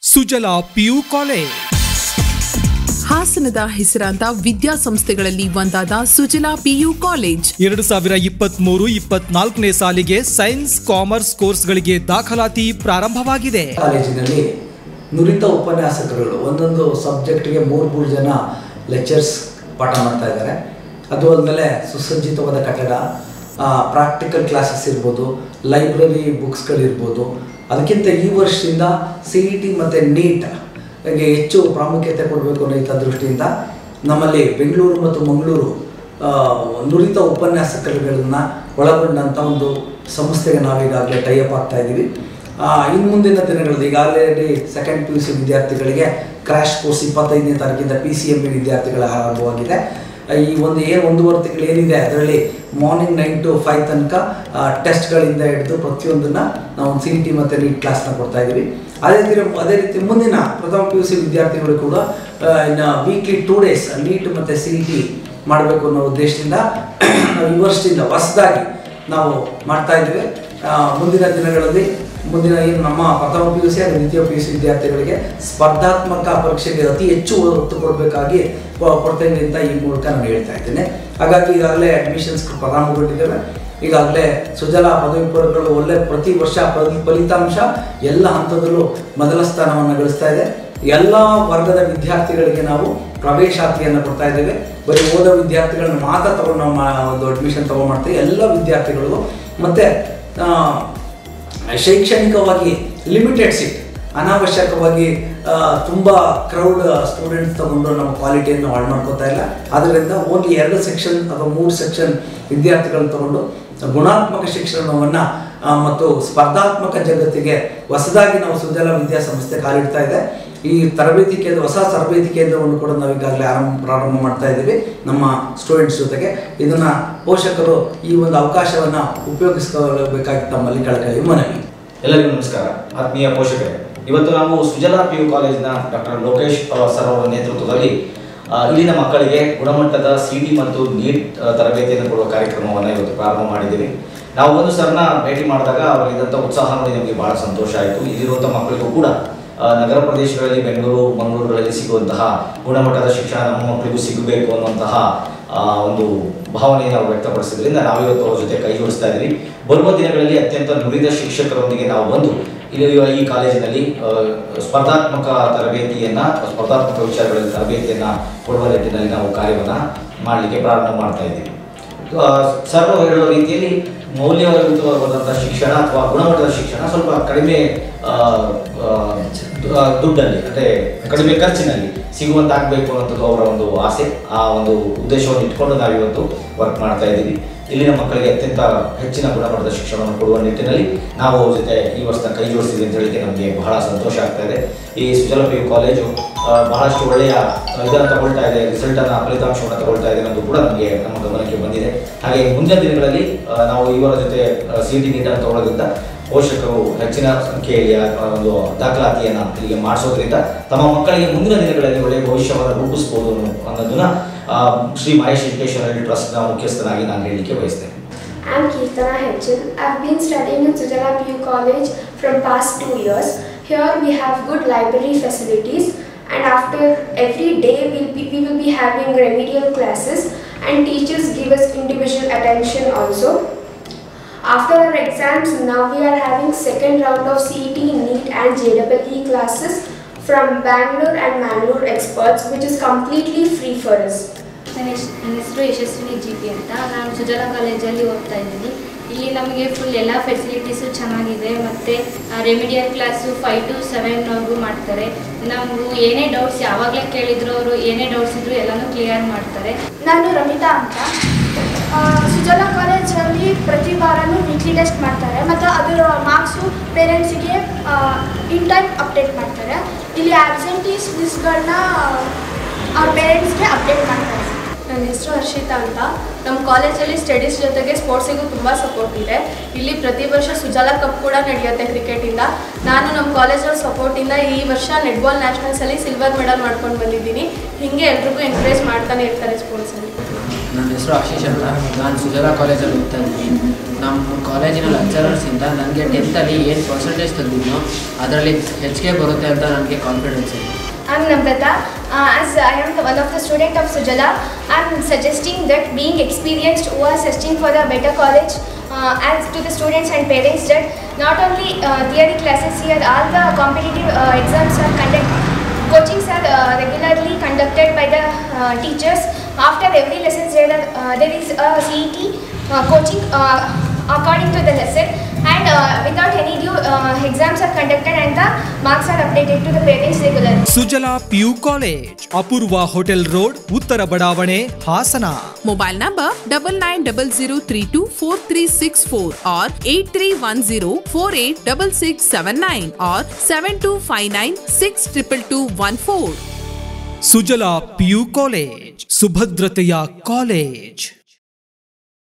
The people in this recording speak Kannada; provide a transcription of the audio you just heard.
ಸುಜಲಾ ಪಿಯು ಕಾಲೇಜ್ ಹಾಸನದ ಹೆಸರಾಂತ ವಿದ್ಯಾಸಂಸ್ಥೆಗಳಲ್ಲಿ ಒಂದಾದ ಸುಜಲಾ ಪಿಯು ಕಾಲೇಜ್ ಎರಡು ಸಾವಿರ ಇಪ್ಪತ್ಮೂರು ಇಪ್ಪತ್ನಾಲ್ಕನೇ ಸಾಲಿಗೆ ಸೈನ್ಸ್ ಕಾಮರ್ಸ್ ಕೋರ್ಸ್ಗಳಿಗೆ ದಾಖಲಾತಿ ಪ್ರಾರಂಭವಾಗಿದೆ ಕಾಲೇಜಿನಲ್ಲಿ ನುರಿತ ಉಪನ್ಯಾಸಕರುಗಳು ಒಂದೊಂದು ಸಬ್ಜೆಕ್ಟ್ಗೆ ಮೂರು ಮೂರು ಜನ ಲೆಕ್ಚರ್ಸ್ ಪಾಠ ಮಾಡ್ತಾ ಇದ್ದಾರೆ ಅದು ಆದಮೇಲೆ ಸುಸಜ್ಜಿತವಾದ ಕಟ್ಟಡ ಪ್ರಾಕ್ಟಿಕಲ್ ಕ್ಲಾಸಸ್ ಇರ್ಬೋದು ಲೈಬ್ರರಿ ಬುಕ್ಸ್ಗಳಿರ್ಬೋದು ಅದಕ್ಕಿಂತ ಈ ವರ್ಷದಿಂದ ಸಿ ಇ ಟಿ ಮತ್ತು ನೀಟ್ ಗೆ ಹೆಚ್ಚು ಪ್ರಾಮುಖ್ಯತೆ ಕೊಡಬೇಕು ಅನ್ನೋ ಇಂಥ ದೃಷ್ಟಿಯಿಂದ ನಮ್ಮಲ್ಲಿ ಬೆಂಗಳೂರು ಮತ್ತು ಮಂಗಳೂರು ಆ, ನುರಿತ ಉಪನ್ಯಾಸಕರುಗಳನ್ನ ಒಳಗೊಂಡಂಥ ಒಂದು ಸಂಸ್ಥೆಗೆ ನಾವೀಗಾಗಲೇ ಟೈಅಪ್ ಆಗ್ತಾ ಇದ್ದೀವಿ ಆ, ಇನ್ನು ಮುಂದಿನ ದಿನಗಳಲ್ಲಿ ಈಗಾಗಲೇ ಸೆಕೆಂಡ್ ಪಿ ಯು ಸಿ ವಿದ್ಯಾರ್ಥಿಗಳಿಗೆ ಕ್ರ್ಯಾಶ್ ಕೋರ್ಸ್ ಇಪ್ಪತ್ತೈದನೇ ತಾರೀಕಿಂದ ಪಿ ಸಿ ಎಮ್ ಬಿ ವಿದ್ಯಾರ್ಥಿಗಳ ಆರಂಭವಾಗಿದೆ ಆ, ಈ ಒಂದು ಏನು ಒಂದೂವರೆ ತಿಂಗಳು ಏನಿದೆ ಅದರಲ್ಲಿ ಮಾರ್ನಿಂಗ್ ನೈನ್ ಟು ಫೈವ್ ತನಕ ಟೆಸ್ಟ್ಗಳಿಂದ ಹಿಡಿದು ಪ್ರತಿಯೊಂದನ್ನು ನಾವು ಸಿ ಟಿ ಮತ್ತು ನೀಟ್ ಕ್ಲಾಸ್ನ ಕೊಡ್ತಾ ಇದ್ದೀವಿ ಅದೇ ರೀತಿ ಅದೇ ರೀತಿ ಮುಂದಿನ ಪ್ರಥಮ ಪಿ ಯು ಸಿ ವಿದ್ಯಾರ್ಥಿಗಳು ಕೂಡ ಆ, ಇನ್ನು ವೀಕ್ಲಿ ಟೂ ಡೇಸ್ ನೀಟ್ ಮತ್ತು ಸಿ ಟಿ ಮಾಡಬೇಕು ಅನ್ನೋ ಉದ್ದೇಶದಿಂದ ನಾವು ಈ ವರ್ಷದಿಂದ ಹೊಸದಾಗಿ ನಾವು ಮಾಡ್ತಾ ಇದ್ದೇವೆ ಆ, ಮುಂದಿನ ದಿನಗಳಲ್ಲಿ ಮುಂದಿನ ಏನು ನಮ್ಮ ಪ್ರಥಮ ಪಿ ಯು ಸಿ ಹಾಗೂ ದ್ವಿತೀಯ ಪಿ ಯು ಸಿ ವಿದ್ಯಾರ್ಥಿಗಳಿಗೆ ಸ್ಪರ್ಧಾತ್ಮಕ ಪರೀಕ್ಷೆಗೆ ಅತಿ ಹೆಚ್ಚು ಒತ್ತು ಕೊಡಬೇಕಾಗಿ ಕೊಡ್ತೇನೆ ಅಂತ ಈ ಮೂಲಕ ನಾನು ಹೇಳ್ತಾ ಇದ್ದೇನೆ ಹಾಗಾಗಿ ಈಗಾಗಲೇ ಅಡ್ಮಿಷನ್ಸ್ ಪ್ರಾರಂಭಗೊಂಡಿದ್ದೇವೆ ಈಗಾಗಲೇ ಸುಜಲಾ ಪದವಿ ಪೂರ್ವಗಳು ಒಳ್ಳೆ ಪ್ರತಿ ವರ್ಷ ಫಲಿ- ಫಲಿತಾಂಶ ಎಲ್ಲ ಹಂತದಲ್ಲೂ ಮೊದಲ ಸ್ಥಾನವನ್ನು ಗಳಿಸ್ತಾ ಇದೆ ಎಲ್ಲ ವರ್ಗದ ವಿದ್ಯಾರ್ಥಿಗಳಿಗೆ ನಾವು ಪ್ರವೇಶಾತಿಯನ್ನು ಕೊಡ್ತಾ ಇದ್ದೇವೆ ಬರೀ ಓದೋ ವಿದ್ಯಾರ್ಥಿಗಳನ್ನ ಮಾತ್ರ ತಗೊಂಡು ನಾವು ಮಾ- ಒಂದು ಅಡ್ಮಿಷನ್ ತಗೊಂಡು ಮಾಡ್ತೀವಿ ಎಲ್ಲ ವಿದ್ಯಾರ್ಥಿಗಳಿಗೂ ಮತ್ತು ಶೈಕ್ಷಣಿಕವಾಗಿ ಲಿಮಿಟೆಡ್ ಸೀಟ್ ಅನಾವಶ್ಯಕವಾಗಿ ಆ, ತುಂಬ ಕ್ರೌಡ್ ಸ್ಟೂಡೆಂಟ್ಸ್ ತಗೊಂಡು ನಮ್ಮ ಕ್ವಾಲಿಟಿಯನ್ನು ಹಾಳು ಮಾಡ್ಕೋತಾ ಇಲ್ಲ ಆದ್ದರಿಂದ ಓನ್ಲಿ ಎರಡು ಸೆಕ್ಷನ್ ಅಥವಾ ಮೂರು ಸೆಕ್ಷನ್ ವಿದ್ಯಾರ್ಥಿಗಳನ್ನು ತಗೊಂಡು ಗುಣಾತ್ಮಕ ಶಿಕ್ಷಣವನ್ನು ಮತ್ತು ಸ್ಪರ್ಧಾತ್ಮಕ ಜಗತ್ತಿಗೆ ಹೊಸದಾಗಿ ನಾವು ಸುಜಲ ವಿದ್ಯಾಸಂಸ್ಥೆ ಕಾಲಿಡ್ತಾ ಇದೆ ಈ ತರಬೇತಿ ಕೇಂದ್ರ ಹೊಸ ತರಬೇತಿ ಕೇಂದ್ರವನ್ನು ಕೂಡ ನಾವು ಈಗಾಗಲೇ ಆರಂಭ ಪ್ರಾರಂಭ ಮಾಡ್ತಾ ಇದ್ದೀವಿ ನಮ್ಮ ಸ್ಟೂಡೆಂಟ್ಸ್ ಜೊತೆಗೆ ಇದನ್ನು ಪೋಷಕರು ಈ ಒಂದು ಅವಕಾಶವನ್ನು ಉಪಯೋಗಿಸ್ಕೊಳ್ಬೇಕಾಗಿ ತಮ್ಮಲ್ಲಿ ಕಳಕಳಿ ಮನವಿ ಎಲ್ಲರಿಗೂ ನಮಸ್ಕಾರ ಆತ್ಮೀಯ ಪೋಷಕರೇ ಇವತ್ತು ನಾವು ಸುಜಲಾ ಪಿ ಯು ಕಾಲೇಜಿನ ಡಾಕ್ಟರ್ ಲೋಕೇಶ್ ಅಹ್, ಸರ್ ಅವರ ನೇತೃತ್ವದಲ್ಲಿ ಆ, ಇಲ್ಲಿನ ಮಕ್ಕಳಿಗೆ ಗುಣಮಟ್ಟದ ಸಿ ಟಿ ಮತ್ತು ನೀಟ್ ಅಹ್, ತರಬೇತಿಯನ್ನು ಕೊಡುವ ಕಾರ್ಯಕ್ರಮವನ್ನು ಇವತ್ತು ಪ್ರಾರಂಭ ಮಾಡಿದ್ದೀವಿ ನಾವು ಒಂದು ಸರ್ನ ಭೇಟಿ ಮಾಡಿದಾಗ ಅವರಿದ್ದಂಥ ಉತ್ಸಾಹ ನೋಡಿ ನಮಗೆ ಬಹಳ ಸಂತೋಷ ಆಯಿತು ಇಲ್ಲಿರುವಂಥ ಮಕ್ಕಳಿಗೂ ಕೂಡ ಆ, ನಗರ ಪ್ರದೇಶಗಳಲ್ಲಿ ಬೆಂಗಳೂರು ಮಂಗಳೂರುಗಳಲ್ಲಿ ಸಿಗುವಂತಹ ಗುಣಮಟ್ಟದ ಶಿಕ್ಷಣ ನಮ್ಮ ಮಕ್ಕಳಿಗೂ ಸಿಗಬೇಕು ಅನ್ನುವಂತಹ ಆ, ಒಂದು ಭಾವನೆಯನ್ನು ನಾವು ವ್ಯಕ್ತಪಡಿಸಿದ್ರಿಂದ ನಾವಿವತ್ತು ಅವ್ರ ಜೊತೆ ಕೈ ಜೋಡಿಸ್ತಾ ಇದ್ದೀವಿ ಬರುವ ದಿನಗಳಲ್ಲಿ ಅತ್ಯಂತ ನುರಿದ ಶಿಕ್ಷಕರೊಂದಿಗೆ ನಾವು ಬಂದು ಇಲ್ಲಿ ಈ ಕಾಲೇಜಿನಲ್ಲಿ ಆ, ಸ್ಪರ್ಧಾತ್ಮಕ ತರಬೇತಿಯನ್ನ ಸ್ಪರ್ಧಾತ್ಮಕ ವಿಚಾರಗಳಲ್ಲಿ ತರಬೇತಿಯನ್ನ ಕೊಡುವ ನಿಟ್ಟಿನಲ್ಲಿ ನಾವು ಕಾರ್ಯವನ್ನ ಮಾಡಲಿಕ್ಕೆ ಪ್ರಾರಂಭ ಮಾಡ್ತಾ ಇದ್ದೀವಿ ಆ, ಸರ್ ಅವರು ಹೇಳುವ ರೀತಿಯಲ್ಲಿ ಮೌಲ್ಯಯುತವಾದಂತಹ ಶಿಕ್ಷಣ ಅಥವಾ ಗುಣಮಟ್ಟದ ಶಿಕ್ಷಣ ಸ್ವಲ್ಪ ಕಡಿಮೆ ಆ, ಆ, ದು- ಆ, ದುಡ್ಡಲ್ಲಿ ಅಂದ್ರೆ ಕಡಿಮೆ ಖರ್ಚಿನಲ್ಲಿ ಸಿಗುವಂತಾಗಬೇಕು ಅನ್ನೋಂಥದ್ದು ಅವರ ಒಂದು ಆಸೆ ಆ ಒಂದು ಉದ್ದೇಶವನ್ನು ಇಟ್ಕೊಂಡು ನಾವಿವತ್ತು ವರ್ಕ್ ಮಾಡ್ತಾ ಇದ್ದೀವಿ ಇಲ್ಲಿನ ಮಕ್ಕಳಿಗೆ ಅತ್ಯಂತ ಹೆಚ್ಚಿನ ಗುಣಮಟ್ಟದ ಶಿಕ್ಷಣವನ್ನು ಕೊಡುವ ನಿಟ್ಟಿನಲ್ಲಿ ನಾವು ಅವ್ರ ಜೊತೆ ಈ ವರ್ಷ ಕೈ ಜೋಡಿಸಿದ್ವಿ ಅಂತ ಹೇಳಿಕ್ಕೆ ನಮಗೆ ಬಹಳ ಸಂತೋಷ ಆಗ್ತಾ ಇದೆ ಈ ಸುಜಲ ಪಿ ಯು ಕಾಲೇಜು ಆ, ಬಹಳಷ್ಟು ಒಳ್ಳೆಯ ಇದನ್ನು ತಗೊಳ್ತಾ ಇದೆ ರಿಸಲ್ಟನ್ನು ಫಲಿತಾಂಶವನ್ನು ತಗೊಳ್ತಾ ಇದೆ ಅನ್ನೋದು ಕೂಡ ನಮಗೆ ನಮ್ಮ ಗಮನಕ್ಕೆ ಬಂದಿದೆ ಹಾಗೆ ಮುಂದಿನ ದಿನಗಳಲ್ಲಿ ಆ, ನಾವು ಇವರ ಜೊತೆ ಸಿ ಟಿ ನೀಟನ್ನು ತಗೊಳ್ಳೋದ್ರಿಂದ ಪೋಷಕರು ಹೆಚ್ಚಿನ ಸಂಖ್ಯೆಯಲ್ಲಿ ಆ ಒಂದು ದಾಖಲಾತಿಯನ್ನು ಇಲ್ಲಿಗೆ ಮಾಡಿಸೋದ್ರಿಂದ ತಮ್ಮ ಮಕ್ಕಳಿಗೆ ಮುಂದಿನ ದಿನಗಳಲ್ಲಿ ಒಳ್ಳೆಯ ಭವಿಷ್ಯವನ್ನು ರೂಪಿಸ್ಬೋದು ಅನ್ನೋ- ಅನ್ನೋದನ್ನ ಆ, ಶ್ರೀ ಮಹೇಶ್ ಎಜುಕೇಶನ್ ಟ್ರಸ್ಟ್ನ ಮುಖ್ಯಸ್ಥನಾಗಿ ನಾನು ಹೇಳಲಿಕ್ಕೆ ಬಯಸ್ತೇನೆ I'm Kirtana Henchel. I've been studying in Sujala PU College from past two years. Here we have good library facilities and after every day we'll be, we will be having remedial classes and teachers give us individual attention also. After our exams, now we are having second round of CET, NEET and JEE classes from Bangalore and Mangalore experts which is completely free for us. ನನ್ನ ಹೆಸ್- ನನ್ನ ಹೆಸರು ಯಶಸ್ವಿನಿ ಜಿ ಪಿ ಅಂತ ನಾನು ಸುಜಲಾ ಕಾಲೇಜಲ್ಲಿ ಓದ್ತಾ ಇದ್ದೀನಿ ಇಲ್ಲಿ ನಮಗೆ ಫುಲ್ ಎಲ್ಲ ಫೆಸಿಲಿಟೀಸು ಚೆನ್ನಾಗಿದೆ ಮತ್ತು ರೆಮಿಡಿಯಲ್ ಕ್ಲಾಸು ಫೈವ್ ಟು ಸೆವೆನ್ವರೆಗೂ ಮಾಡ್ತಾರೆ ನಮಗೂ ಏನೇ ಡೌಟ್ಸ್ ಯಾವಾಗಲೇ ಕೇಳಿದ್ರು ಅವರು ಏನೇ ಡೌಟ್ಸ್ ಇದ್ದರೂ ಎಲ್ಲನೂ ಕ್ಲಿಯರ್ ಮಾಡ್ತಾರೆ ನಾನು ರಮಿತಾ ಅಂತ ಆ, ಸುಜಲಾ ಕಾಲೇಜಲ್ಲಿ ಪ್ರತಿ ವಾರನೂ ವೀಕ್ಲಿ ಟೆಸ್ಟ್ ಮಾಡ್ತಾರೆ ಮತ್ತು ಅದರ ಮಾರ್ಕ್ಸು ಪೇರೆಂಟ್ಸಿಗೆ ಇನ್ ಟೈಮ್ ಅಪ್ಡೇಟ್ ಮಾಡ್ತಾರೆ ಇಲ್ಲಿ ಆಬ್ಸೆಂಟೀಸ್ ಲಿಸ್ಟ್ಗಳನ್ನ ಅವ್ರ ಪೇರೆಂಟ್ಸ್ಗೆ ಅಪ್ಡೇಟ್ ಮಾಡ್ತಾರೆ ನನ್ನ ಹೆಸರು ಹರ್ಷಿತಾ ಅಂತ ನಮ್ಮ ಕಾಲೇಜಲ್ಲಿ ಸ್ಟಡೀಸ್ ಜೊತೆಗೆ ಸ್ಪೋರ್ಟ್ಸಿಗೂ ತುಂಬ ಸಪೋರ್ಟ್ ಇದೆ ಇಲ್ಲಿ ಪ್ರತಿ ವರ್ಷ ಸುಜಾಲ ಕಪ್ ಕೂಡ ನಡೆಯುತ್ತೆ ಕ್ರಿಕೆಟಿಂದ ನಾನು ನಮ್ಮ ಕಾಲೇಜಲ್ಲಿ ಸಪೋರ್ಟಿಂದ ಈ ವರ್ಷ ನೆಟ್ಬಾಲ್ ನ್ಯಾಷನಲ್ಸಲ್ಲಿ ಸಿಲ್ವರ್ ಮೆಡಲ್ ಮಾಡ್ಕೊಂಡು ಬಂದಿದ್ದೀನಿ ಹೀಗೆ ಎಲ್ರಿಗೂ ಎಂಕರೇಜ್ ಮಾಡ್ತಾನೆ ಇರ್ತಾರೆ ಸ್ಪೋರ್ಟ್ಸಲ್ಲಿ ನನ್ನ ಹೆಸರು ಆಶೀಶ್ ಅಂತ ನಾನು ಸುಜಲಾ ಕಾಲೇಜಲ್ಲಿ ಓದ್ತಾ ಇದ್ದೀನಿ ನಮ್ಮ ಕಾಲೇಜಿನ ಲೆಕ್ಚರರ್ಸಿಂದ ನನಗೆ ಟೆಂತಲ್ಲಿ ಏನು ಪರ್ಸೆಂಟೇಜ್ ತಂದಿದ್ನೋ ಅದರಲ್ಲಿ ಹೆಚ್ಚಿಗೆ ಬರುತ್ತೆ ಅಂತ ನನಗೆ ಕಾನ್ಫಿಡೆನ್ಸ್ ಇದೆ I'm Namrata. Uh, as I am the one of the student of Sujala, I'm suggesting that being experienced who are searching for a better college, uh, as to the students and parents that not only uh, theory classes here, all the competitive uh, exams are conducted. Coachings are uh, regularly conducted by the uh, teachers. After every lesson, there, are, uh, there is a CET uh, coaching uh, according to the lesson and uh, without any due uh, exams are conducted and the marks are updated to the parents regularly. Sujala PU college Apoorva hotel road ಉತ್ತರ ಬಡಾವಣೆ Hassan Mobile number double nine double zero three two four three six four or eight three one zero four eight double six seven nine or seven two five nine six triple two one four. Sujala PU college ಸುಭದ್ರತೆಯ ಕಾಲೇಜ್